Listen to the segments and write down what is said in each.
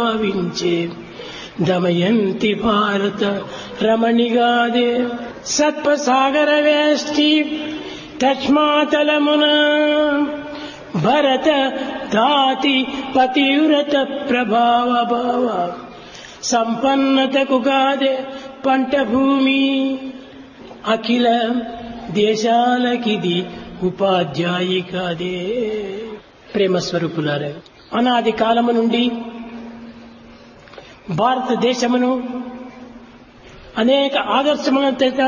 భావించే దమయంతి భారత రమణిగాదే సత్పసాగర వేష్టి తస్మాతలమున భరత దాతి పతివ్రత ప్రభావ భావ సంపన్నతకు కాదే పంట భూమి అఖిల దేశాలకిది ఉపాధ్యాయి కాదే ప్రేమ స్వరూపులారా అనాది కాలము నుండి భారతదేశమును అనేక ఆదర్శముల చేత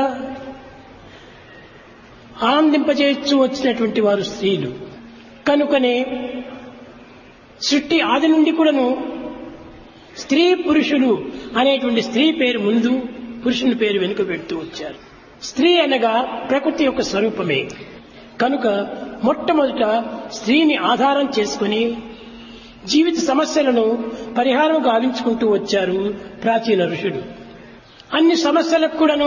ఆనందింపజేస్తూ వచ్చినటువంటి వారు స్త్రీలు కనుకనే సృష్టి ఆది నుండి కూడాను స్త్రీ పురుషులు అనేటువంటి స్త్రీ పేరు ముందు పురుషుని పేరు వెనుక పెడుతూ వచ్చారు స్త్రీ అనగా ప్రకృతి యొక్క స్వరూపమే కనుక మొట్టమొదట స్త్రీని ఆధారం చేసుకుని జీవిత సమస్యలను పరిహారం గావించుకుంటూ వచ్చారు ప్రాచీన ఋషులు అన్ని సమస్యలకు కూడాను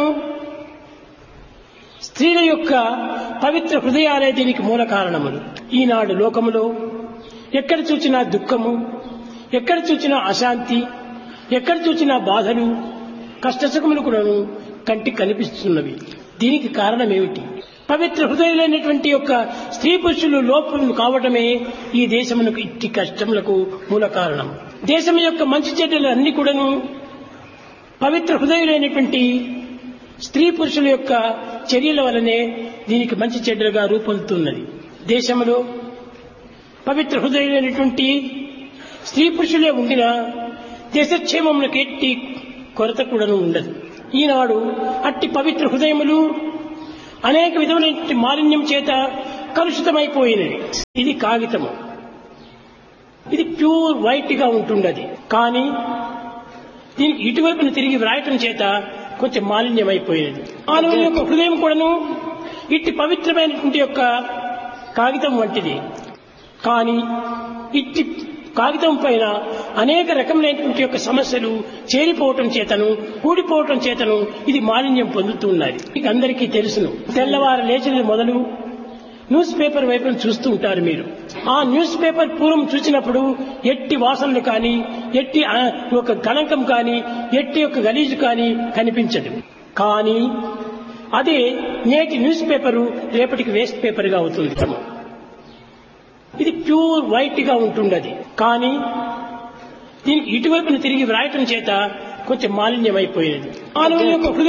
స్త్రీల యొక్క పవిత్ర హృదయాలే దీనికి మూల కారణములు ఈనాడు లోకములో ఎక్కడ చూచినా దుఃఖము ఎక్కడ చూచినా అశాంతి ఎక్కడ చూచినా బాధలు కష్టసుఖములు కూడాను కంటికి కనిపిస్తున్నవి దీనికి కారణం ఏమిటి పవిత్ర హృదయులైనటువంటి యొక్క స్త్రీ పురుషులు లోపం కావటమే ఈ దేశమునకు ఇట్టి కష్టములకు మూల కారణం దేశం యొక్క మంచి చెడ్డలు అన్ని కూడాను పవిత్ర హృదయులైనటువంటి స్త్రీ పురుషుల యొక్క చర్యల వలనే దీనికి మంచి చెడ్డలుగా రూపొందుతున్నది దేశంలో పవిత్ర హృదయులైనటువంటి స్త్రీ పురుషులే ఉండిన దేశక్షేమములకు ఎట్టి కొరత కూడాను ఉండదు ఈనాడు అట్టి పవిత్ర హృదయములు అనేక విధమైన మాలిన్యం చేత కలుషితమైపోయినవి ఇది కాగితము ఇది ప్యూర్ వైట్ గా ఉంటుండది కానీ దీనికి ఇటువైపున తిరిగి వ్రాయటం చేత కొంచెం మాలిన్యమైపోయినది మానవుని యొక్క హృదయం కూడాను ఇట్టి పవిత్రమైనటువంటి యొక్క కాగితం వంటిది కానీ ఇట్టి కాగితం పైన అనేక రకములైనటువంటి యొక్క సమస్యలు చేరిపోవటం చేతను కూడిపోవటం చేతను ఇది మాలిన్యం పొందుతున్నది మీకు అందరికీ తెలుసును తెల్లవారు లేచినది మొదలు న్యూస్ పేపర్ వైపు చూస్తూ ఉంటారు మీరు ఆ న్యూస్ పేపర్ పూర్వం చూసినప్పుడు ఎట్టి వాసనలు కానీ ఎట్టి ఆ, ఒక గణకం కానీ ఎట్టి యొక్క గలీజు కానీ కనిపించదు కానీ అదే నేటి న్యూస్ పేపరు రేపటికి వేస్ట్ పేపర్ గా అవుతుంది ఇది ప్యూర్ వైట్ గా ఉంటుండది కానీ దీనికి ఇటువైపున తిరిగి వ్రాయటం చేత కొంచెం మాలిన్యమైపోయినది మానవుని యొక్క హృదయం